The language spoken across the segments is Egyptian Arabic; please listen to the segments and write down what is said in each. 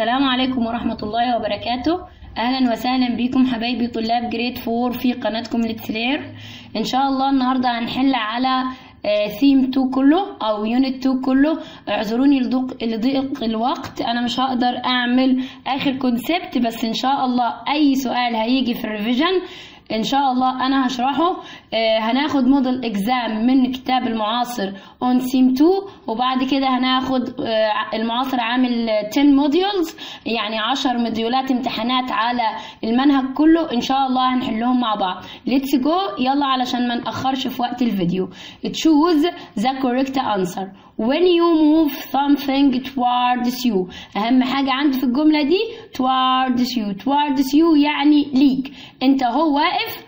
السلام عليكم ورحمة الله وبركاته أهلا وسهلا بكم حبايبي طلاب جريد فور في قناتكم لتسلير إن شاء الله النهاردة هنحل على ثيم 2 كله أو يونت 2 كله اعذروني لضيق لضيق الوقت أنا مش هقدر أعمل آخر كونسبت بس إن شاء الله أي سؤال هيجي في الريفيجن ان شاء الله انا هشرحه آه هناخد موديل اكزام من كتاب المعاصر اون سيم 2 وبعد كده هناخد آه المعاصر عامل 10 موديولز يعني 10 موديولات امتحانات على المنهج كله ان شاء الله هنحلهم مع بعض ليتس جو يلا علشان ما ناخرش في وقت الفيديو choose the correct answer when you move something towards you اهم حاجة عندي في الجملة دي towards you towards you يعني ليك انت هو واقف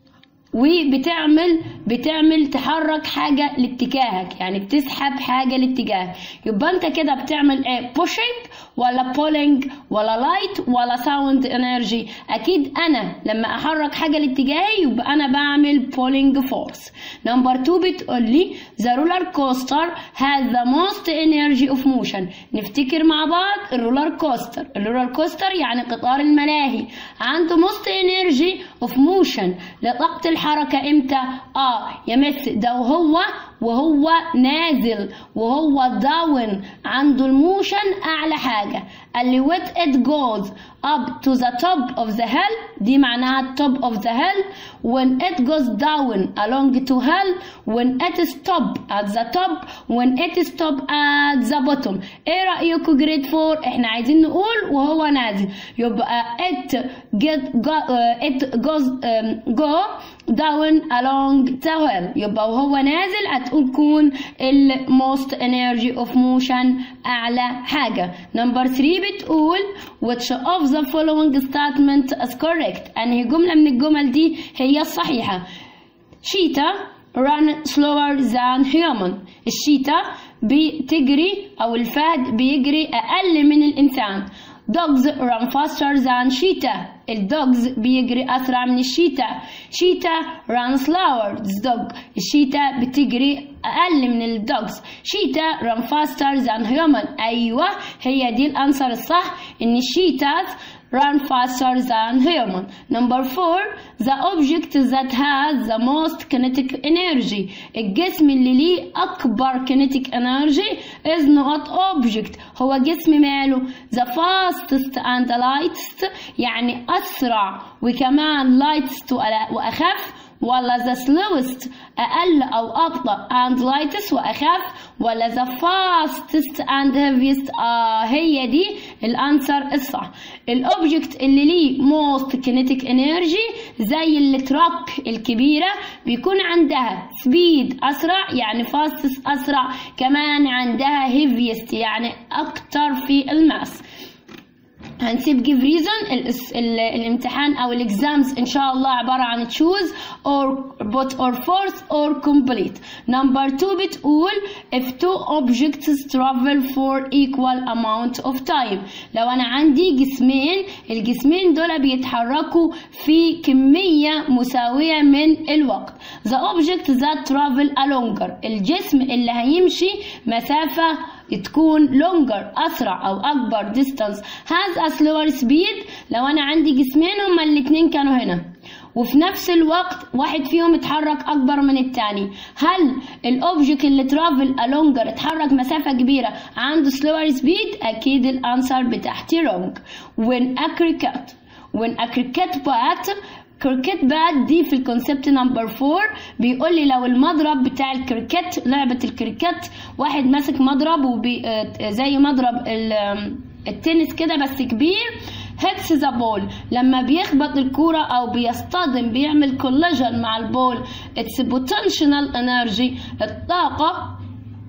وبتعمل بتعمل تحرك حاجة لاتجاهك يعني بتسحب حاجة لاتجاهك يبقى انت كده بتعمل ايه pushing ولا pulling ولا light ولا sound energy اكيد انا لما احرك حاجة لاتجاهي يبقى انا بعمل pulling force نمبر 2 بتقول لي the roller coaster has the most energy of motion نفتكر مع بعض الرولر كوستر الرولر كوستر يعني قطار الملاهي عنده most energy of motion لطاقة الحركة امتى اه يمس ده وهو وهو نازل وهو داون عنده الموشن اعلى حاجة اللي with it goes up to the top of the hill دي معناها top of the hill when it goes down along to hill when it stop at the top when it stop at the bottom ايه رأيكم جريد 4 احنا عايزين نقول وهو نازل يبقى it get go, uh, it goes um, go down along the hill يبقى وهو نازل هتكون ال most energy of motion أعلى حاجة نمبر 3 بتقول which of the following statement is correct أنهي جملة من الجمل دي هي الصحيحة cheetah run slower than human الشيتا بتجري أو الفهد بيجري أقل من الإنسان dogs run faster than cheetah الدوجز بيجري أسرع من الشيتا cheetah run slower dog الشيتا بتجري أقل من الدوجز cheetah run faster than human أيوة هي دي الأنسر الصح إن الشيتاز run faster than human. Number four, the object that has the most kinetic energy. الجسم اللي ليه أكبر kinetic energy is not object. هو جسم ماله the fastest and lightest يعني أسرع وكمان lightest وأخف ولا the slowest أقل أو أبطأ and lightest وأخف ولا the fastest and heaviest آه هي دي الأنسر الصح الأوبجكت اللي ليه most kinetic energy زي التراك الكبيرة بيكون عندها speed أسرع يعني fastest أسرع كمان عندها heaviest يعني أكتر في الماس هنسيب give reason ال ال الامتحان او الاكزامز ان شاء الله عبارة عن choose or but or force or complete number two بتقول if two objects travel for equal amount of time لو انا عندي جسمين الجسمين دول بيتحركوا في كمية مساوية من الوقت the object that travel a longer الجسم اللي هيمشي مسافة تكون longer أسرع أو أكبر distance has a slower speed لو أنا عندي جسمين هما الاتنين كانوا هنا وفي نفس الوقت واحد فيهم اتحرك أكبر من التاني هل الأوبجكت اللي ترافل ألونجر اتحرك مسافة كبيرة عنده slower speed أكيد الأنسر بتاعتي wrong when a cricket when a cricket bat كريكت باد دي في الكونسبت نمبر 4 بيقول لي لو المضرب بتاع الكريكت لعبة الكريكت واحد ماسك مضرب وبي زي مضرب التنس كده بس كبير هيتس ذا بول لما بيخبط الكورة أو بيصطدم بيعمل كولاجن مع البول اتس بوتنشنال انرجي الطاقة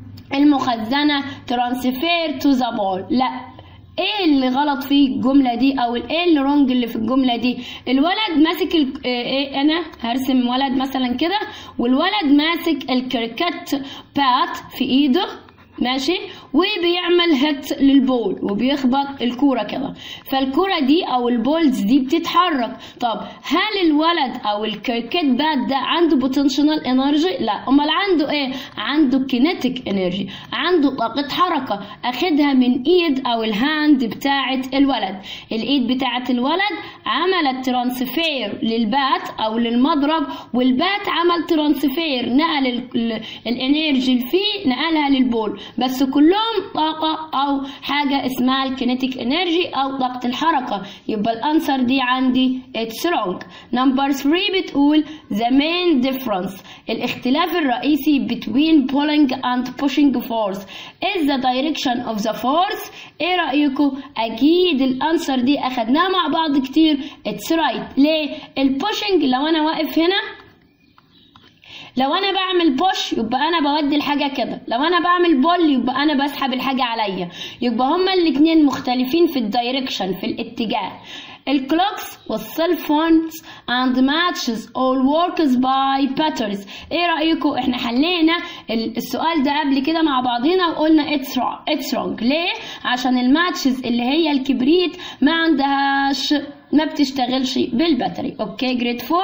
المخزنة ترانسفير تو ذا بول لا ايه اللي غلط في الجملة دي او ايه اللي رونج اللي في الجملة دي الولد ماسك ال... إيه انا هرسم ولد مثلا كده والولد ماسك الكريكت بات في ايده ماشي وبيعمل هيت للبول وبيخبط الكورة كده فالكورة دي أو البولز دي بتتحرك طب هل الولد أو الكريكت بات ده عنده بوتنشال انرجي؟ لا أمال عنده إيه؟ عنده كينيتيك انرجي عنده طاقة حركة أخدها من إيد أو الهاند بتاعة الولد الإيد بتاعة الولد عملت ترانسفير للبات أو للمضرب والبات عمل ترانسفير نقل ال- الانرجي اللي فيه نقلها للبول بس كلهم طاقة أو حاجة اسمها الكينيتيك انرجي أو طاقة الحركة يبقى الأنسر دي عندي it's wrong number 3 بتقول the main difference الاختلاف الرئيسي between pulling and pushing force is the direction of the force ايه رأيكم أكيد الأنسر دي أخدناها مع بعض كتير it's right ليه البوشنج لو أنا واقف هنا لو انا بعمل بوش يبقى انا بودي الحاجه كده لو انا بعمل بول يبقى انا بسحب الحاجه عليا يبقى هما الاتنين مختلفين في الدايركشن في الاتجاه الكلوكس والسيل فونز and matches all works by patterns ايه رايكم احنا حلينا ال- السؤال ده قبل كده مع بعضينا وقلنا it's wrong it's wrong ليه عشان الماتشز اللي هي الكبريت ما عندهاش ما بتشتغلش بالباتري اوكي جريد 4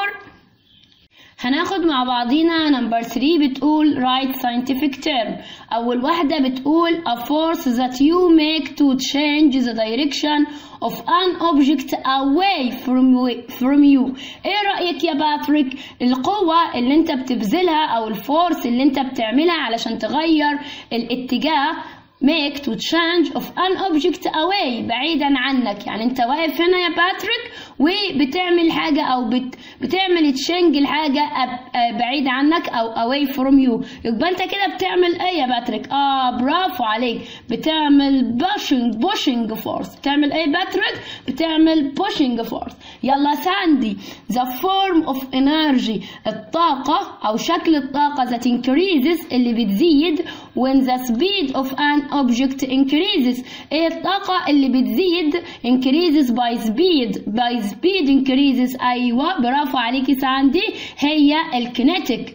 هناخد مع بعضينا نمبر 3 بتقول write scientific term أول واحدة بتقول a force that you make to change the direction of an object away from from you ايه رأيك يا باتريك القوة اللي انت بتبذلها او الفورس اللي انت بتعملها علشان تغير الاتجاه make to change of an object away بعيدا عنك يعني انت واقف هنا يا باتريك وبتعمل حاجة او بت بتعمل تشنج الحاجة أب- آه بعيد عنك او away from you يبقى انت كده بتعمل ايه يا باتريك اه برافو عليك بتعمل pushing pushing force بتعمل ايه باتريك بتعمل pushing force يلا ساندي the form of energy الطاقة او شكل الطاقة that increases اللي بتزيد when the speed of an object increases ايه الطاقة اللي بتزيد increases by speed by speed increases ايوه برافو عليكي ساندي هي الكينيتيك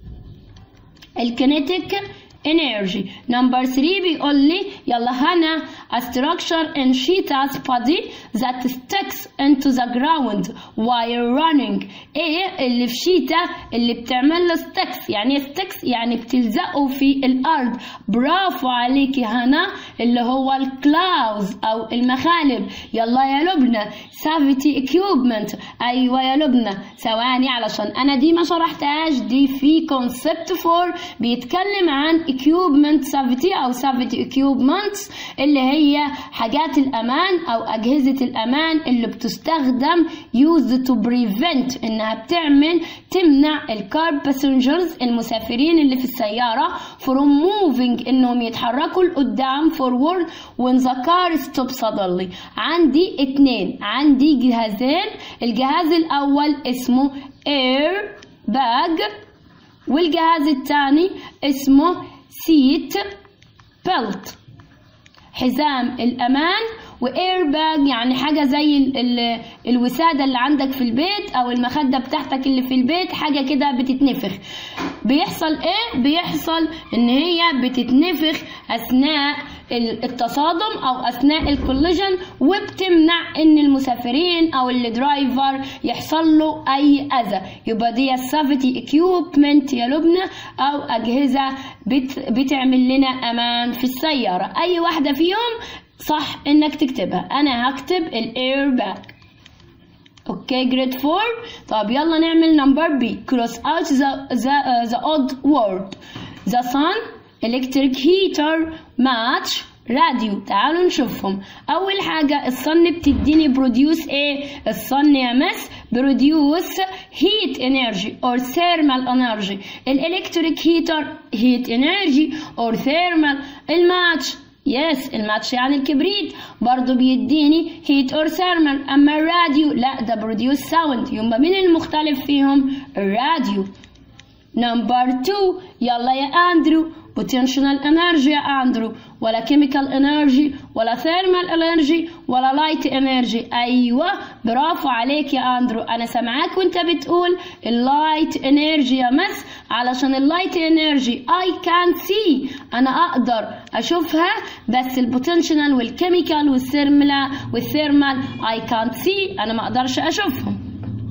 الكينيتيك energy number 3 بيقول لي يلا هنا a structure in cheetah's body that sticks into the ground while running ايه اللي في شيتا اللي بتعمل له sticks يعني ايه sticks يعني بتلزقه في الارض برافو عليكي هنا اللي هو الكلاوز او المخالب يلا يا لبنى safety equipment ايوه يا لبنى ثواني علشان انا دي ما شرحتهاش دي في concept 4 بيتكلم عن equipment safety او safety equipments اللي هي حاجات الامان او اجهزة الامان اللي بتستخدم used to prevent انها بتعمل تمنع الكار باسنجرز المسافرين اللي في السيارة from moving انهم يتحركوا لقدام forward when the car stops suddenly عندي اتنين عندي جهازين الجهاز الاول اسمه air bag والجهاز الثاني اسمه سيت بيلت حزام الأمان وإير باج يعني حاجة زي ال ال الوسادة اللي عندك في البيت أو المخدة بتاعتك اللي في البيت حاجة كده بتتنفخ بيحصل إيه؟ بيحصل إن هي بتتنفخ أثناء ال- التصادم أو أثناء الكوليجن وبتمنع إن المسافرين أو الدرايفر يحصل له أي أذى يبقى دي السافيتي اكيوبمنت يا لبنى أو أجهزة بت بتعمل لنا أمان في السيارة أي واحدة فيهم صح إنك تكتبها أنا هكتب الإير باك اوكي جريد 4 طب يلا نعمل نمبر بي cross out the, the, uh, the odd word the sun electric heater match راديو تعالوا نشوفهم اول حاجه الصن بتديني بروديوس ايه الصن يا مس بروديوس هيت انرجي اور ثيرمال انرجي الالكتريك هيتر هيت انرجي اور ثيرمال الماتش يس الماتش يعني الكبريت برضو بيديني هيت اور ثيرمال اما الراديو لا ده بروديوس ساوند يبقى مين المختلف فيهم الراديو نمبر 2 يلا يا اندرو potential energy يا أندرو ولا chemical energy ولا thermal energy ولا light energy أيوة برافو عليك يا أندرو أنا سامعاك وأنت بتقول اللايت energy يا مس علشان اللايت energy I can see أنا أقدر أشوفها بس البوتنشال والكيميكال والثيرمال والثيرمال I can't see أنا ما أقدرش أشوفهم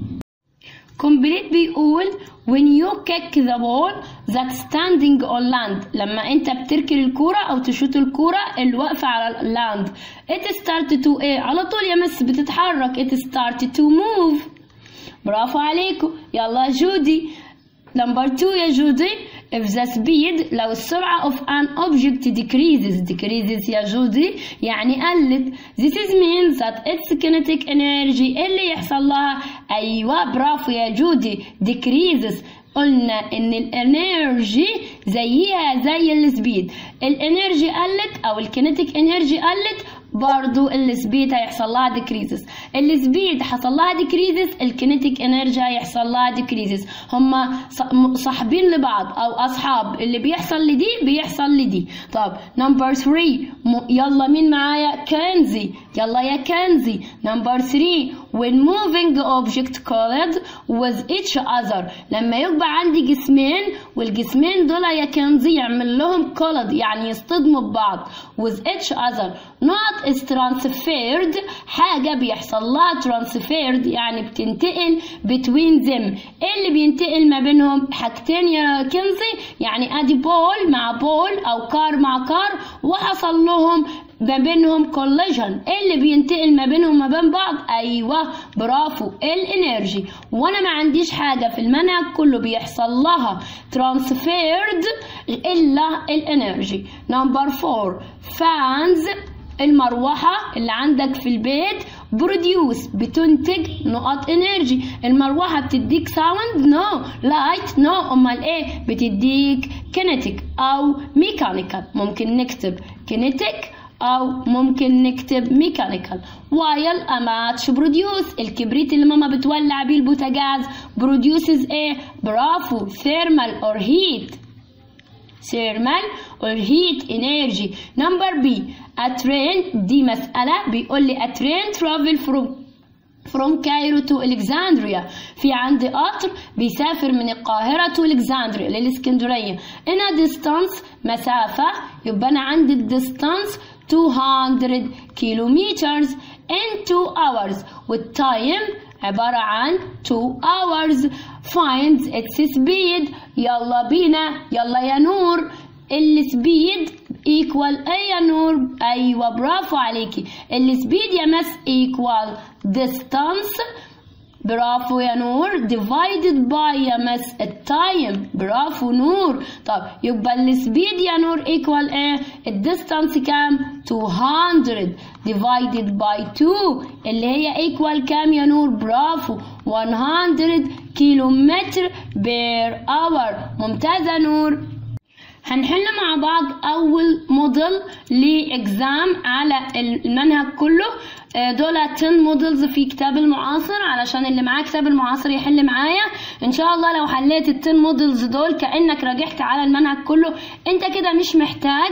complete بيقول when you kick the ball that's standing on land لما انت بتركل الكورة او تشوت الكورة اللي واقفة على اللاند it start to ايه على طول يا مس بتتحرك it start to move برافو عليكم يلا يا جودي نمبر 2 يا جودي if the speed لو السرعة of an object decreases decreases يا جودي يعني قلت this is means that its kinetic energy اللي يحصل لها أيوة برافو يا جودي decreases قلنا ان الانرجي زيها زي السبيد الانرجي قلت او الكينيتيك انرجي قلت برضو السبيد هيحصل لها ديكريزز السبيد حصل لها ديكريزز الكينيتيك انرجي هيحصل لها ديكريزز هما صاحبين لبعض او اصحاب اللي بيحصل لدي بيحصل لدي طب نمبر 3 يلا مين معايا كنزي يلا يا كنزي نمبر 3 when moving object collide with each other لما يبقى عندي جسمين والجسمين دول يا كنزي يعمل لهم collide يعني يصطدموا ببعض with each other not is transferred حاجة بيحصل لها transferred يعني بتنتقل between them ايه اللي بينتقل ما بينهم حاجتين يا كنزي يعني ادي بول مع بول او كار مع كار وحصل لهم ما بينهم كوليجن ايه اللي بينتقل ما بينهم ما بين بعض ايوه برافو الانرجي وانا ما عنديش حاجه في المنهج كله بيحصل لها ترانسفيرد الا الانرجي نمبر 4 فانز المروحة اللي عندك في البيت بروديوس بتنتج نقط انرجي المروحة بتديك ساوند نو لايت نو امال ايه بتديك كينيتيك او ميكانيكال ممكن نكتب كينيتيك او ممكن نكتب ميكانيكال وايل اماتش بروديوس الكبريت اللي ماما بتولع بيه البوتاجاز بروديوسز ايه برافو ثيرمال اور هيت thermal or heat energy number B a train دي مسألة بيقول لي a train travel from from Cairo to Alexandria في عندي قطر بيسافر من القاهرة to Alexandria للإسكندرية in a distance مسافة يبقى أنا عندي distance 200 kilometers in 2 hours والتايم عبارة عن 2 hours finds its speed يلا بينا يلا يا نور السبيد equal ايه يا نور ايوه برافو عليكي السبيد يا مس equal distance برافو يا نور divided by يا مس التايم برافو نور طب يبقى السبيد يا نور equal ايه الديستانس كام 200 divided by 2 اللي هي equal كام يا نور برافو 100 كيلومتر بير اور ممتازة نور هنحل مع بعض اول موديل لاكزام على المنهج كله دول 10 موديلز في كتاب المعاصر علشان اللي معاه كتاب المعاصر يحل معايا ان شاء الله لو حليت ال 10 موديلز دول كانك راجعت على المنهج كله انت كده مش محتاج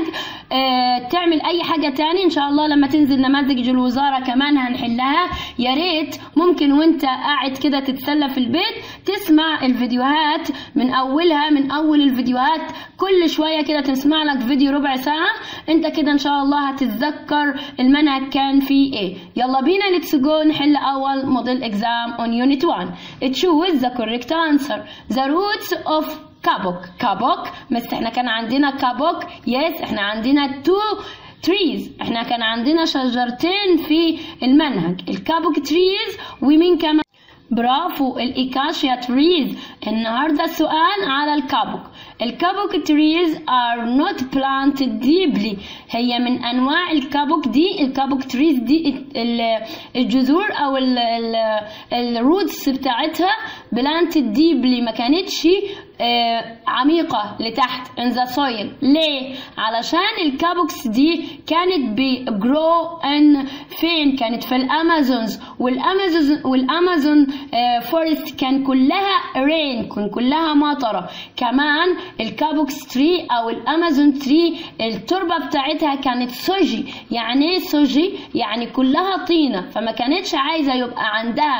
تعمل اي حاجه تاني ان شاء الله لما تنزل نماذج الوزاره كمان هنحلها يا ريت ممكن وانت قاعد كده تتسلى في البيت تسمع الفيديوهات من اولها من اول الفيديوهات كل شويه كده تسمع لك فيديو ربع ساعه انت كده ان شاء الله هتتذكر المنهج كان فيه ايه يلا بينا ليتس جو نحل اول موديل اكزام اون يونت 1 choose the correct answer the roots of كابوك كابوك بس احنا كان عندنا كابوك يس احنا عندنا تو تريز احنا كان عندنا شجرتين في المنهج الكابوك تريز ومين كمان برافو الايكاشيا تريز النهارده السؤال على الكابوك الكابوك تريز are not planted deeply هي من انواع الكابوك دي الكابوك تريز دي الجذور او الروتس بتاعتها planted deeply ما كانتش آه عميقة لتحت in the soil ليه؟ علشان الكابوكس دي كانت بجرو ان فين؟ كانت في الامازونز والامازون والامازون آه فورست كان كلها رين كان كلها مطرة كمان الكابوكس تري او الامازون تري التربة بتاعتها كانت سوجي يعني ايه سوجي؟ يعني كلها طينة فما كانتش عايزة يبقى عندها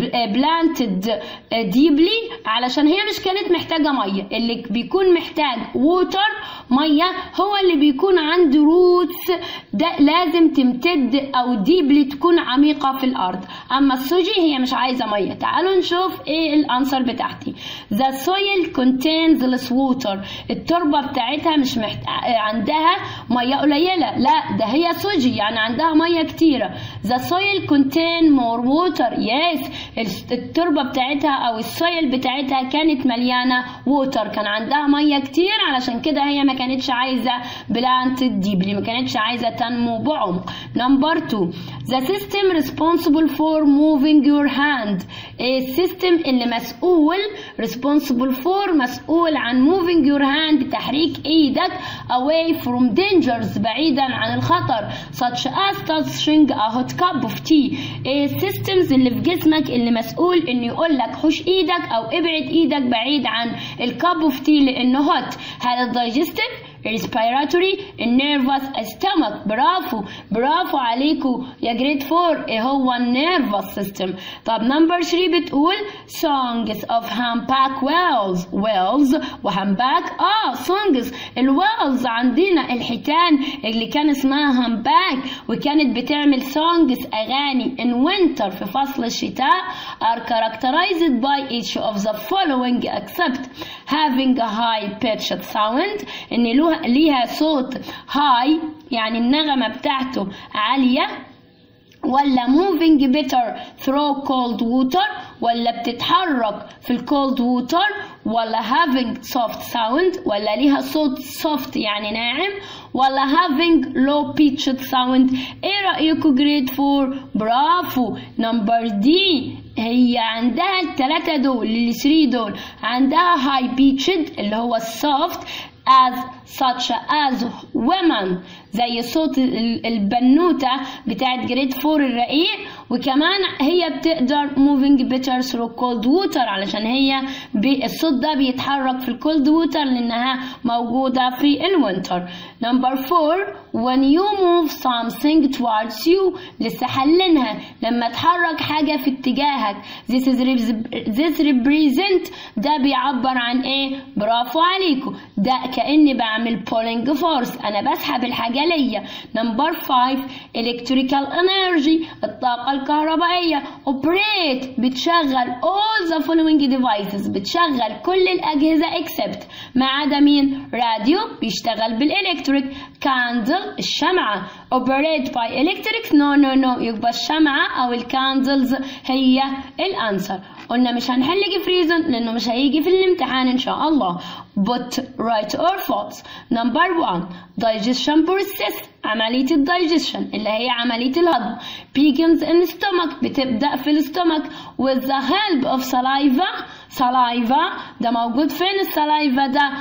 بلانتد ديبلي علشان هي مش كانت محتاجة مية اللي بيكون محتاج ووتر مية هو اللي بيكون عنده روتس ده لازم تمتد او ديبلي تكون عميقة في الارض اما السوجي هي مش عايزة مية تعالوا نشوف ايه الانسر بتاعتي the soil contains less water التربة بتاعتها مش محت... عندها مية قليلة لا ده هي سوجي يعني عندها مية كتيرة the soil contain more water yes التربة بتاعتها او السويل بتاعتها كانت مليانة ووتر كان عندها مية كتير علشان كده هي ما كانتش عايزة بلانت ديبلي ما كانتش عايزة تنمو بعمق نمبر 2 the system responsible for moving your hand السيستم اللي مسؤول responsible for مسؤول عن moving your hand تحريك ايدك away from dangers بعيدا عن الخطر such as touching a hot cup of tea السيستمز اللي في جسمك اللي مسؤول انه يقول لك حش ايدك او ابعد ايدك بعيد عن الكاب اوف تي لانه هوت هذا الدايجستيف respiratory nervous stomach برافو برافو عليكم يا جريد 4 ايه هو النيرفس سيستم طب نمبر 3 بتقول songs of humpback whales whales وهمباك اه songs الويلز عندنا الحيتان اللي كان اسمها همباك وكانت بتعمل songs اغاني in winter في فصل الشتاء are characterized by each of the following except having a high pitched sound ان له ليها صوت هاي يعني النغمة بتاعته عالية ولا moving better through cold water ولا بتتحرك في الكولد ووتر ولا having soft sound ولا ليها صوت soft يعني ناعم ولا having low pitched sound ايه رأيكم جريد 4 برافو نمبر دي هي عندها الثلاثة دول اللي 3 دول عندها high pitched اللي هو السوفت as such as women زي صوت البنوتة بتاعت جريد فور الرقيق وكمان هي بتقدر moving better through cold water علشان هي الصوت ده بيتحرك في الكولد ووتر لأنها موجودة في الوينتر نمبر فور when you move something towards you لسه حلنها لما تحرك حاجة في اتجاهك this is this represent ده بيعبر عن ايه برافو عليكم ده كأني بعمل pulling force أنا بسحب الحاجة ليا نمبر 5 electrical energy الطاقة الكهربائية operate بتشغل all the following devices بتشغل كل الأجهزة except ما عدا مين راديو بيشتغل بالإلكتريك candle الشمعة operate by electric no no no يبقى الشمعة أو الكاندلز هي الأنسر قلنا مش هنحل جيف ريزون لأنه مش هيجي في الامتحان إن شاء الله but right or false number one digestion process عملية الدايجيشن اللي هي عملية الهضم begins in stomach بتبدأ في الستومك with the help of saliva saliva ده موجود فين السلايفا ده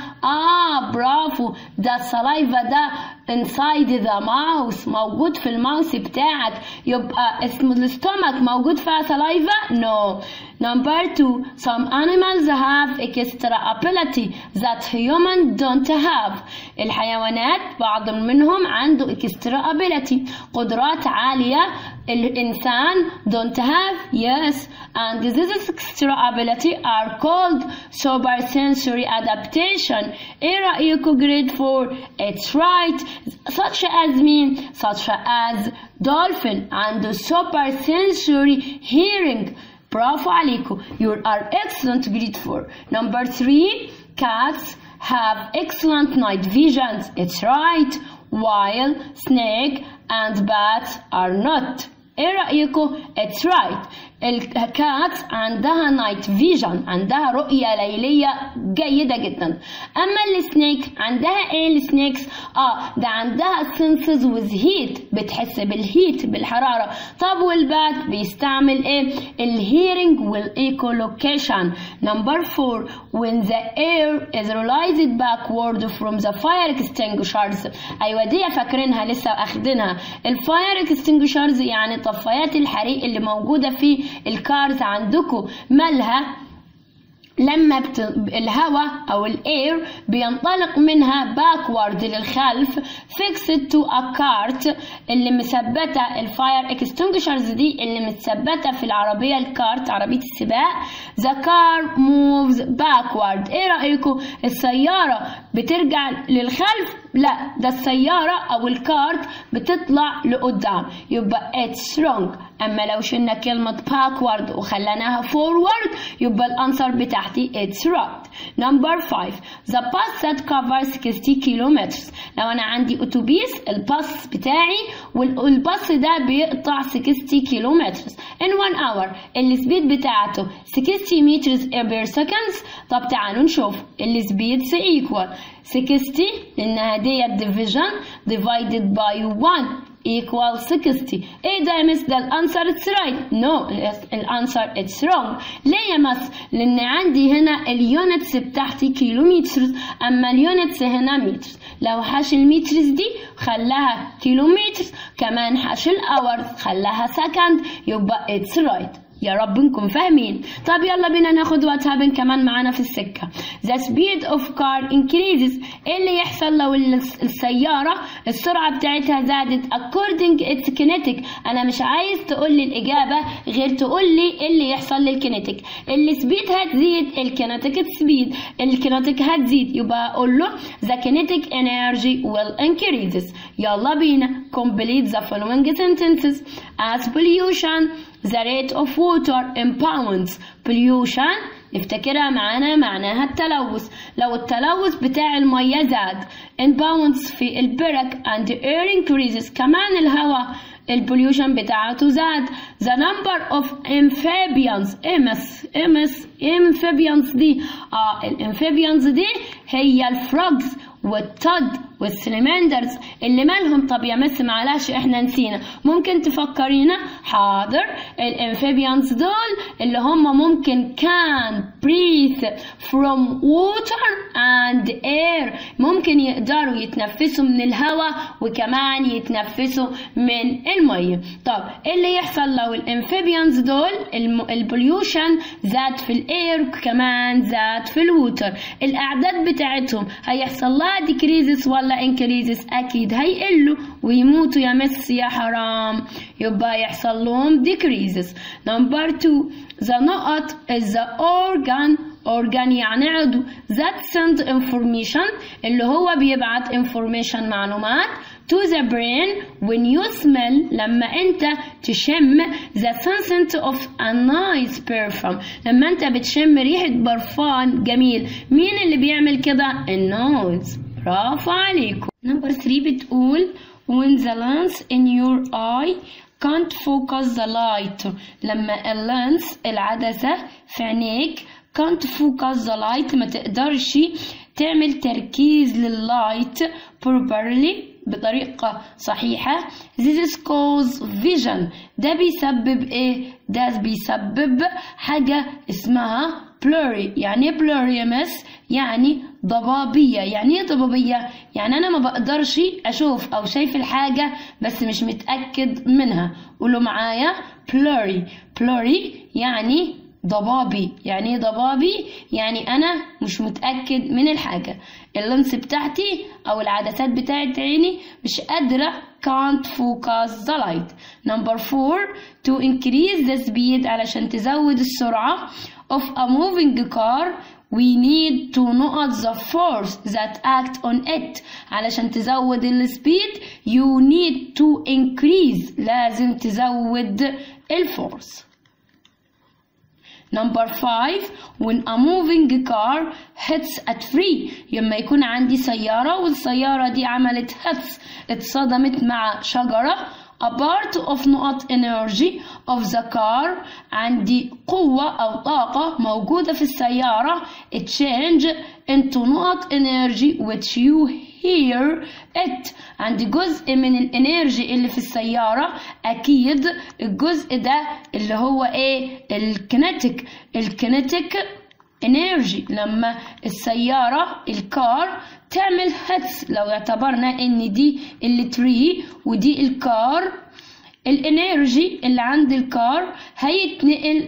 اه برافو ده السلايفا ده inside the mouth موجود في الماوس بتاعك يبقى اسم الستومك موجود فيها saliva no number two some animals have extra ability that human don't have الحيوانات بعض منهم عنده extra ability قدرات عالية الإنسان don't have yes and this extra ability are called supersensory adaptation ايه رأيكم grade 4 it's right such as mean such as dolphin عنده supersensory hearing برافو عليكم you are excellent grade 4 number 3 cats have excellent night visions it's right while snake and bats are not ايه رأيكم it's right الكات عندها نايت فيجن عندها رؤية ليلية جيدة جدا أما السنيك عندها إيه السنيكس؟ آه ده عندها سنسز وذ هيت بتحس بالهيت بالحرارة طب والبات بيستعمل إيه؟ الهيرنج والإيكولوكيشن نمبر فور when the air is released backward from the fire extinguishers أيوة دي فاكرينها لسه أخدينها الفاير extinguishers يعني طفايات الحريق اللي موجودة في الكارز عندكم مالها لما بت... الهواء او الاير بينطلق منها باكورد للخلف فيكسد تو ا كارت اللي مثبته الفاير اكستنجشرز دي اللي متثبته في العربيه الكارت عربيه السباق ذا كار موفز باكورد ايه رايكم السياره بترجع للخلف لا ده السيارة أو الكارت بتطلع لقدام يبقى it's wrong أما لو شلنا كلمة backward وخليناها forward يبقى الأنسر بتاعتي it's right number 5 the bus that covers 60 kilometers لو أنا عندي أتوبيس الباص بتاعي والباص ده بيقطع 60 kilometers in one hour السبيد بتاعته 60 meters per seconds طب تعالوا نشوف السبيد equal 60 لأنها دي division divided by 1 equal 60 ايه ده يا مس ده الانسر اتس رايت نو الانسر اتس رونج ليه يا مس لان عندي هنا اليونتس بتاعتي كيلومتر اما اليونتس هنا متر لو حاش المترز دي خلاها كيلومتر كمان حاش الاورز خلاها سكند يبقى اتس رايت يا رب نكون فاهمين طب يلا بينا ناخد وات هابن كمان معانا في السكة the speed of car increases ايه اللي يحصل لو السيارة السرعة بتاعتها زادت according its kinetic انا مش عايز تقول لي الإجابة غير تقول لي ايه اللي يحصل للكينيتيك السبيد هتزيد الكينيتيك سبيد الكينيتيك هتزيد يبقى اقول له the kinetic energy will increases يلا بينا complete the following sentences as pollution the rate of water in pounds pollution نفتكرها معانا معناها التلوث لو التلوث بتاع المية زاد in pounds في البرك and the air increases كمان الهواء البوليوشن بتاعته زاد the number of amphibians امس امس amphibians دي اه الامفيبيانز دي هي الفروجز والتود والسلمندرز اللي مالهم طب يا مس معلش احنا نسينا ممكن تفكرينا حاضر الامفيبيانز دول اللي هم ممكن can breathe from water and air ممكن يقدروا يتنفسوا من الهواء وكمان يتنفسوا من المية طب ايه اللي يحصل لو الامفيبيانز دول البوليوشن زاد في الاير كمان زاد في الووتر الاعداد بتاعتهم هيحصل لها decreases ولا increases اكيد هيقلوا ويموتوا يا مس يا حرام يبقى يحصل لهم decreases number two the نقط is the organ organ يعني عضو that send information اللي هو بيبعت information معلومات to the brain when you smell لما انت تشم the scent of a nice perfume لما انت بتشم ريحة برفان جميل مين اللي بيعمل كده النوز برافو عليكم نمبر 3 بتقول when the lens in your eye can't focus the light لما اللانس العدسة في عينيك can't focus the light ما تقدرش تعمل تركيز لللايت properly بطريقة صحيحة this is cause vision ده بيسبب ايه ده بيسبب حاجة اسمها blurry يعني ايه blurry يا مس يعني ضبابية يعني ايه ضبابية يعني انا ما بقدرش اشوف او شايف الحاجة بس مش متأكد منها قولوا معايا blurry blurry يعني ضبابي يعني ايه ضبابي يعني انا مش متاكد من الحاجه اللمس بتاعتي او العدسات بتاعت عيني مش قادره can't focus the light number four to increase the speed علشان تزود السرعه of a moving car we need to نقط the force that act on it علشان تزود السبيد you need to increase لازم تزود الفورس Number five, when a moving car hits a tree لما يكون عندي سيارة والسيارة دي عملت hits اتصدمت مع شجرة a part of نقط energy of the car عندي قوة أو طاقة موجودة في السيارة change into نقط energy which you hear it عندي جزء من الانرجي اللي في السيارة أكيد الجزء ده اللي هو إيه الكينيتيك الكينيتيك انرجي لما السيارة الكار تعمل هتس لو اعتبرنا ان دي التري ودي الكار الانرجي اللي عند الكار هيتنقل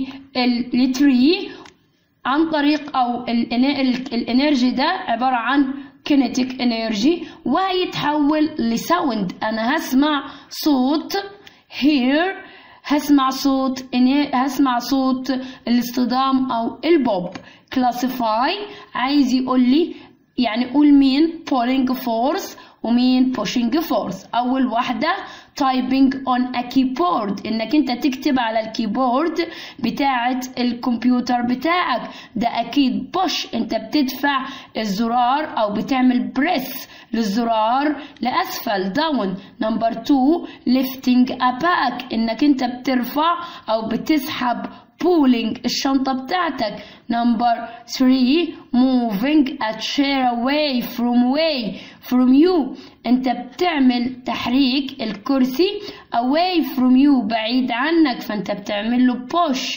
للتري عن طريق او الانرجي ده عبارة عن كينيتيك انرجي وهيتحول لساوند انا هسمع صوت هير هسمع صوت هسمع صوت الاصطدام او البوب كلاسيفاي عايز يقول لي يعني قول مين pulling force ومين pushing force اول واحده typing on a keyboard انك انت تكتب على الكيبورد بتاعه الكمبيوتر بتاعك ده اكيد push انت بتدفع الزرار او بتعمل بريس للزرار لاسفل داون نمبر 2 lifting a bag انك انت بترفع او بتسحب pulling الشنطة بتاعتك number 3 moving a chair away from way from you انت بتعمل تحريك الكرسي away from you بعيد عنك فانت بتعمل له push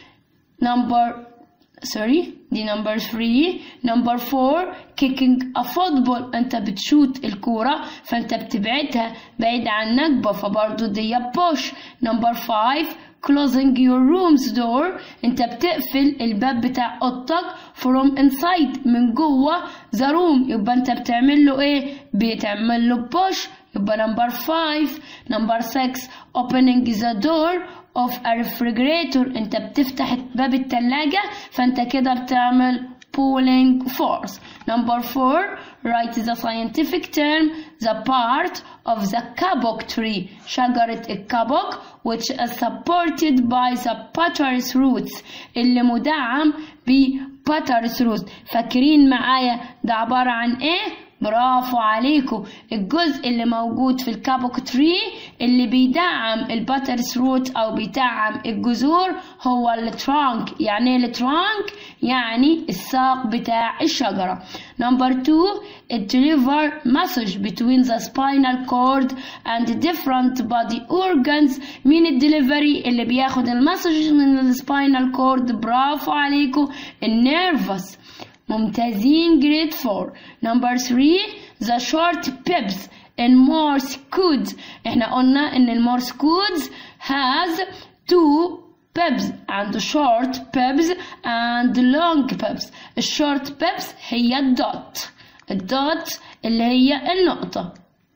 number sorry دي number 3 number 4 kicking a football انت بتشوت الكورة فانت بتبعدها بعيد عنك فبرضه دي push number 5 closing your room's door انت بتقفل الباب بتاع اوضتك from inside من جوه the room يبقى انت بتعمل له ايه بتعمل له push يبقى number 5 number 6 opening the door of a refrigerator انت بتفتح باب التلاجة فانت كده بتعمل pulling force number 4 write the scientific term the part of the kabok tree شجرة الكابوك which is supported by the butter's roots اللي مدعم ب butter's roots فاكرين معايا ده عبارة عن ايه برافو عليكم الجزء اللي موجود في الكابوك تري اللي بيدعم الباترز روت او بيدعم الجذور هو الترانك يعني ايه الترانك يعني الساق بتاع الشجرة نمبر 2 it deliver message between the spinal cord and different body organs مين الدليفري اللي بياخد المسج من السباينال كورد برافو عليكم النيرفس ممتازين جريد 4 نمبر 3 the short pips in Morse code احنا قلنا ان المورس كودز has two pips and short pips and long pips الشورت pips هي الدوت الدوت اللي هي النقطة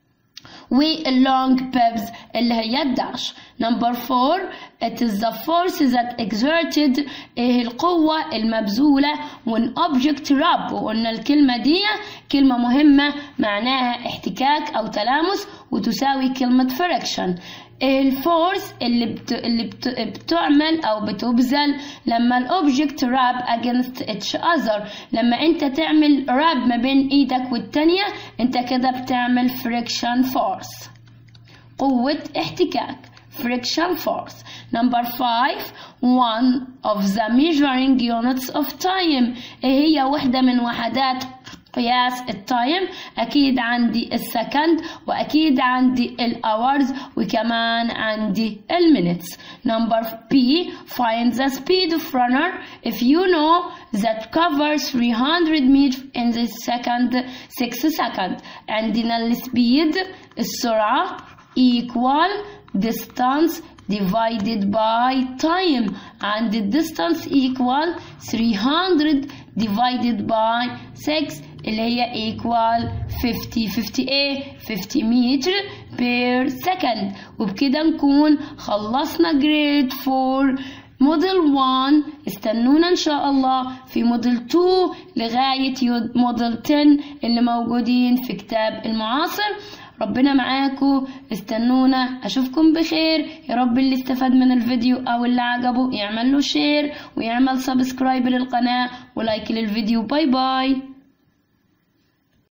واللونج بيبز اللي هي الداش نمبر فور it is the force that exerted إيه القوة المبذولة when object rub وقلنا الكلمة دي كلمة مهمة معناها احتكاك أو تلامس وتساوي كلمة friction الفورس اللي بت... اللي بت... بتعمل او بتبذل لما الاوبجكت راب against each other لما انت تعمل راب ما بين ايدك والتانية انت كده بتعمل friction force قوة احتكاك friction force number five one of the measuring units of time ايه هي وحدة من وحدات قياس التايم اكيد عندي السكند واكيد عندي الاورز وكمان عندي المينتس number B find the speed of runner if you know that covers 300 meters in the second 6 seconds عندنا السبيد السرعة equal distance divided by time and the distance equal 300 divided by 6 اللي هي equal 50 50 ايه 50 متر per second وبكده نكون خلصنا جريد 4 موديل 1 استنونا ان شاء الله في موديل 2 لغاية موديل 10 اللي موجودين في كتاب المعاصر ربنا معاكم استنونا اشوفكم بخير يا رب اللي استفاد من الفيديو او اللي عجبه يعمل له شير ويعمل سبسكرايب للقناة ولايك للفيديو باي باي